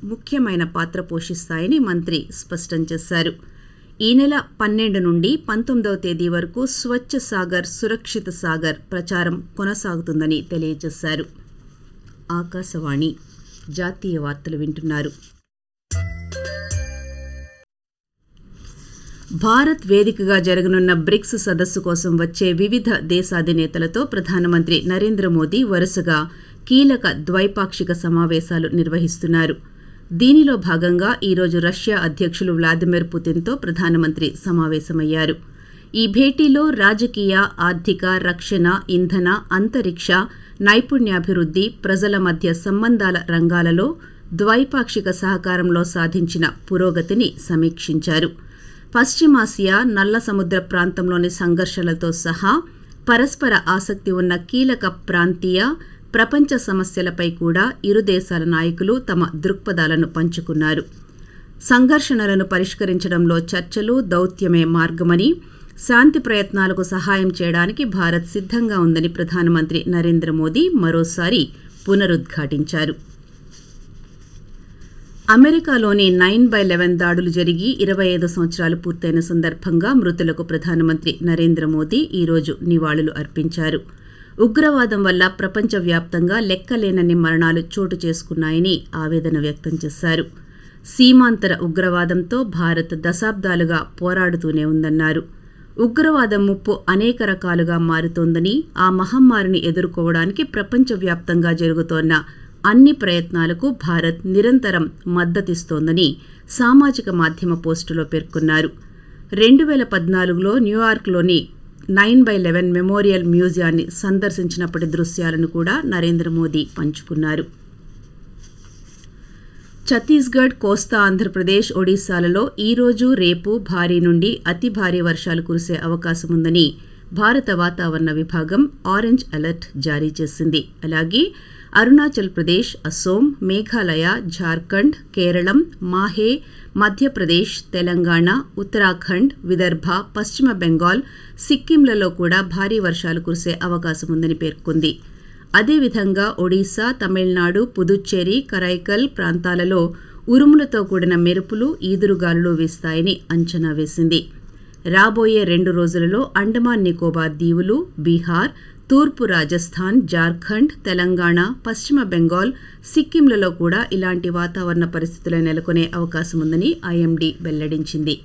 ముఖ్యమైన పాత్ర పోషిస్తాయని మంత్రి స్పష్టం చేశారు ఈ నెల పన్నెండు నుండి పంతొమ్మిదవ తేదీ వరకు స్వచ్ఛ సాగర్ సురక్షిత సాగర్ ప్రచారం కొనసాగుతుందని తెలియజేశారు ఆకాశవాణి జాతీయ వార్తలు వింటున్నారు భారత్ వేదికగా జరగనున్న బ్రిక్స్ సదస్సు కోసం వచ్చే వివిధ దేశాధినేతలతో ప్రధానమంత్రి నరేంద్ర మోదీ వరుసగా కీలక ద్వైపాక్షిక సమావేశాలు నిర్వహిస్తున్నారు దీనిలో భాగంగా ఈరోజు రష్యా అధ్యక్షులు వ్లాదిమిర్ పుతిన్తో ప్రధానమంత్రి సమావేశమయ్యారు ఈ భేటీలో రాజకీయ ఆర్థిక రక్షణ ఇంధన అంతరిక్ష నైపుణ్యాభివృద్ధి ప్రజల మధ్య సంబంధాల రంగాలలో ద్వైపాక్షిక సహకారంలో సాధించిన పురోగతిని సమీక్షించారు పశ్చిమాసియా నల్ల సముద్ర ప్రాంతంలోని సంఘర్షణలతో సహా పరస్పర ఆసక్తి ఉన్న కీలక ప్రాంతీయ ప్రపంచ సమస్యలపై కూడా ఇరు దేశాల నాయకులు తమ దృక్పథాలను పంచుకున్నారు సంఘర్షణలను పరిష్కరించడంలో చర్చలు దౌత్యమే మార్గమని శాంతి ప్రయత్నాలకు సహాయం చేయడానికి భారత్ సిద్ధంగా ఉందని ప్రధానమంత్రి నరేంద్ర మోదీ మరోసారి పునరుద్ఘాటించారు అమెరికాలోని నైన్ బై లెవెన్ దాడులు జరిగి ఇరవై ఐదు సంవత్సరాలు పూర్తయిన సందర్భంగా మృతులకు ప్రధానమంత్రి నరేంద్ర మోదీ ఈరోజు నివాళులు అర్పించారు ఉగ్రవాదం వల్ల ప్రపంచవ్యాప్తంగా లెక్కలేనన్ని మరణాలు చోటు చేసుకున్నాయని ఆవేదన వ్యక్తం చేశారు సీమాంతర ఉగ్రవాదంతో భారత్ దశాబ్దాలుగా పోరాడుతూనే ఉందన్నారు ఉగ్రవాదం ముప్పు అనేక రకాలుగా మారుతోందని ఆ మహమ్మారిని ఎదుర్కోవడానికి ప్రపంచవ్యాప్తంగా జరుగుతోన్న అన్ని ప్రయత్నాలకు భారత్ నిరంతరం మద్దతిస్తోందని సామాజిక మాధ్యమ పోస్టులో పేర్కొన్నారు రెండు వేల పద్నాలుగులో న్యూయార్క్లోని నైన్ బై లెవెన్ మెమోరియల్ మ్యూజియాన్ని సందర్శించినప్పటి దృశ్యాలను కూడా నరేంద్ర మోదీ పంచుకున్నారు ఛత్తీస్గఢ్ కోస్తా ఆంధ్రప్రదేశ్ ఒడిశాలలో ఈరోజు రేపు భారీ నుండి అతి భారీ వర్షాలు కురిసే అవకాశం ఉందని భారత వాతావరణ విభాగం ఆరెంజ్ అలర్ట్ జారీ చేసింది అలాగే అరుణాచల్ ప్రదేశ్ అసోం మేఘాలయ జార్ఖండ్ కేరళం మాహే మధ్యప్రదేశ్ తెలంగాణ ఉత్తరాఖండ్ విదర్భ పశ్చిమ బెంగాల్ సిక్కింలలో కూడా భారీ వర్షాలు కురిసే అవకాశం ఉందని పేర్కొంది అదేవిధంగా ఒడిశా తమిళనాడు పుదుచ్చేరి కరైకల్ ప్రాంతాలలో ఉరుములతో కూడిన మెరుపులు ఈదురుగాలులు వీస్తాయని అంచనా వేసింది రాబోయే రెండు రోజులలో అండమాన్ నికోబార్ దీవులు బీహార్ తూర్పు రాజస్థాన్ జార్ఖండ్ తెలంగాణ పశ్చిమ బెంగాల్ సిక్కింలలో కూడా ఇలాంటి వాతావరణ పరిస్థితులు నెలకొనే అవకాశం ఉందని ఐఎండీ వెల్లడించింది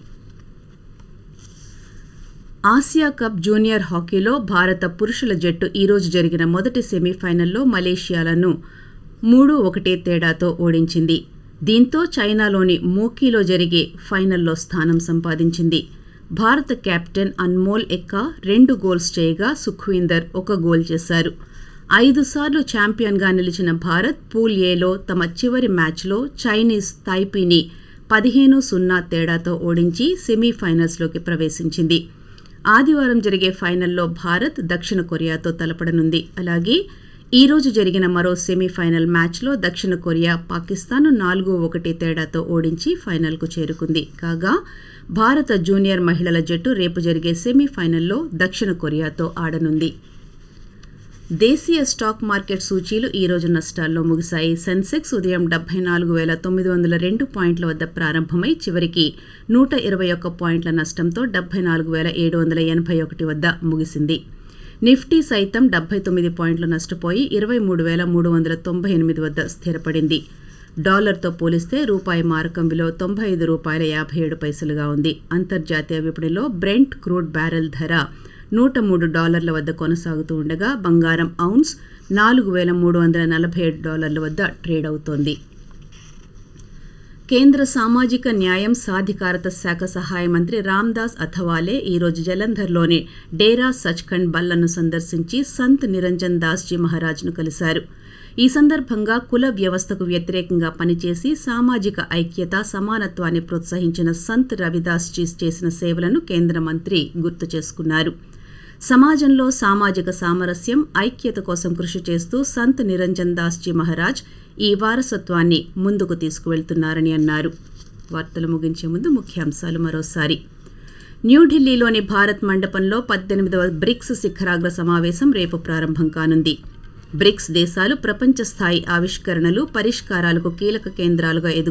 ఆసియా కప్ జూనియర్ హాకీలో భారత పురుషుల జట్టు ఈరోజు జరిగిన మొదటి సెమీఫైనల్లో మలేషియాలను మూడు ఒకటే తేడాతో ఓడించింది దీంతో చైనాలోని మోకీలో జరిగే ఫైనల్లో స్థానం సంపాదించింది భారత కెప్టెన్ అన్మోల్ ఎక్కా రెండు గోల్స్ చేయగా సుఖ్వీందర్ ఒక గోల్ చేశారు ఐదు సార్లు ఛాంపియన్గా నిలిచిన భారత్ పూల్ ఏలో తమ చివరి మ్యాచ్లో చైనీస్ తైపీని పదిహేను సున్నా తేడాతో ఓడించి సెమీఫైనల్స్లోకి ప్రవేశించింది ఆదివారం జరిగే ఫైనల్లో భారత్ దక్షిణ కొరియాతో తలపడనుంది అలాగే ఈ రోజు జరిగిన మరో సెమీఫైనల్ మ్యాచ్లో దక్షిణ కొరియా పాకిస్తాన్ నాలుగు ఒకటి తేడాతో ఓడించి ఫైనల్కు చేరుకుంది కాగా భారత జూనియర్ మహిళల జట్టు రేపు జరిగే సెమీఫైనల్లో దక్షిణ కొరియాతో ఆడనుంది దేశీయ స్టాక్ మార్కెట్ సూచీలు ఈ రోజు నష్టాల్లో ముగిశాయి సెన్సెక్స్ ఉదయం డెబ్బై నాలుగు వేల తొమ్మిది వందల రెండు పాయింట్ల వద్ద ప్రారంభమై చివరికి నూట ఇరవై ఒక్క పాయింట్ల నష్టంతో డెబ్బై నాలుగు వేల ఏడు వందల ఎనభై ఒకటి వద్ద ముగిసింది నిఫ్టీ సైతం డెబ్బై తొమ్మిది పాయింట్లు నష్టపోయి ఇరవై మూడు వేల మూడు వందల తొంభై ఎనిమిది వద్ద స్థిరపడింది డాలర్తో పోలిస్తే రూపాయి మారకం విలువ తొంభై ఐదు రూపాయల యాభై ఏడు పైసలుగా ఉంది అంతర్జాతీయ విపణిలో బ్రెంట్ క్రూడ్ బ్యారెల్ ధర నూట మూడు డాలర్ల వద్ద కొనసాగుతూ ఉండగా బంగారం ఔన్స్ నాలుగు వేల మూడు వందల నలభై ఏడు డాలర్ల వద్ద ట్రేడ్ అవుతోంది కేంద్ర సామాజిక న్యాయం సాధికారత శాఖ సహాయ మంత్రి రామ్దాస్ అథవాలే ఈరోజు జలంధర్లోని డేరా సచ్ఖండ్ బల్లను సందర్శించి సంత్ నిరంజన్ దాస్జీ మహారాజ్ను కలిశారు ఈ సందర్భంగా కుల వ్యవస్థకు వ్యతిరేకంగా పనిచేసి సామాజిక ఐక్యత సమానత్వాన్ని ప్రోత్సహించిన సంత్ రవిదాస్జీ చేసిన సేవలను కేంద్ర మంత్రి గుర్తు చేసుకున్నారు సమాజంలో సామాజిక సామరస్యం ఐక్యత కోసం కృషి చేస్తూ సంత్ నిరంజన్ దాస్జీ మహారాజ్ ఈ వారసత్వాన్ని ముందుకు తీసుకువెళ్తున్నారని అన్నారు వార్తలు ముగించే ముందు ముఖ్యాంశాలు మరోసారి న్యూఢిల్లీలోని భారత్ మండపంలో పద్దెనిమిదవ బ్రిక్స్ శిఖరాగ్ర సమావేశం రేపు ప్రారంభం కానుంది బ్రిక్స్ దేశాలు ప్రపంచ స్థాయి ఆవిష్కరణలు పరిష్కారాలకు కీలక కేంద్రాలుగా ఎదుగు